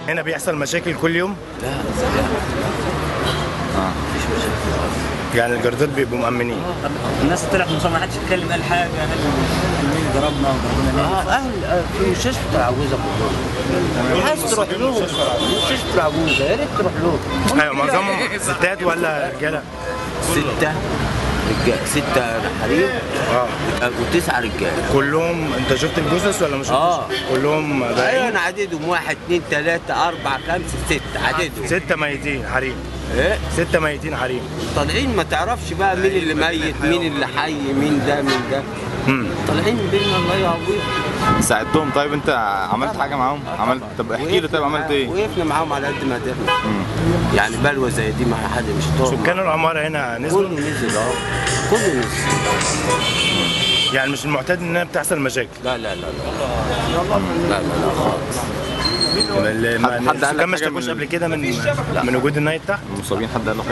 هنا بيحصل مشاكل كل يوم لا لا اه مفيش مشاكل خالص يعني الجردات بيبقوا مأمنين طب الناس طلعت مصاب ما حدش اتكلم قال حاجه هل مين ضربنا وضربنا ليه؟ اه اهل آه، في مستشفى العجوزه كلهم عايز تروح لهم مستشفى العجوزه يا ريت تروح لهم ايوه معظمهم ستات ولا رجاله؟ سته رجال سته حريم اه وتسعه رجال كلهم انت شفت الجثث ولا مش شفتش؟ آه. كلهم ايوه باقيين انا عددهم واحد اثنين ثلاثه اربعه خمسه سته عددهم ستة ميتين حريم ايه ستة ميتين حريم طالعين ما تعرفش بقى مين اللي ميت مين اللي حي مين ده مين ده امم طالعين بينا الله يعوضهم ساعدتهم طيب انت عملت حاجه معاهم عملت طب احكي لي طيب عملت ايه وقفنا معاهم على قد ما قدرنا مم. يعني بلوه زي دي مع حد مش طول سكان العمارة هنا نزلوا كله نزل اه كله نزل يعني مش المعتاد انها بتحصل مشاكل لا لا لا لا لا لا لا خالص ال- ما- حد- حد قال لك السكان ما حاجة اشتكوش من- قبل كده من من وجود النايت تحت المصابين حد قال له حاجه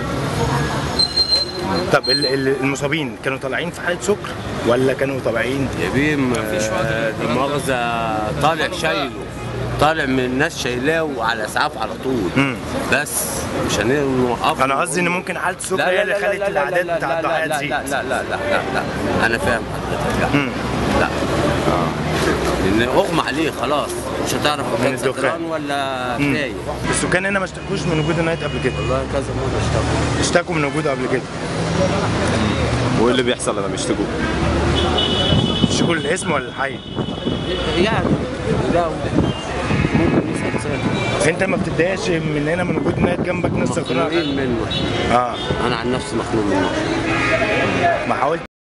طب ال- ال- المصابين كانوا طالعين في حالة سكر ولا كانوا طالعين يا بيم آه، لا مؤاخذة طالع شايله طالع من الناس شايلاه على اسعاف على طول مم. بس مش هنوقف انا قصدي ان ممكن حالة السكر هي اللي خلت الاعداد بتاع الضحايا لا تزيد لا لا لا لا لا لا انا فاهم حضرتك لا مم. لا لان اغمى عليه خلاص مش هتعرف هو من كان الدخان. سكران ولا مم. فايق السكان هنا ما اشتكوش من وجود النايت قبل كده والله كذا مره اشتغل اشتكوا من وجوده قبل كده وايه اللي بيحصل لما بيشتكوا اشتكوا للاسم ولا الحي يعني لا ممكن يسال سؤال انت ما بتتضايقش من هنا من وجود النايت جنبك ناس سكرانة مخنوقين منه اه انا عن نفسي مخنوق منه ما حاولت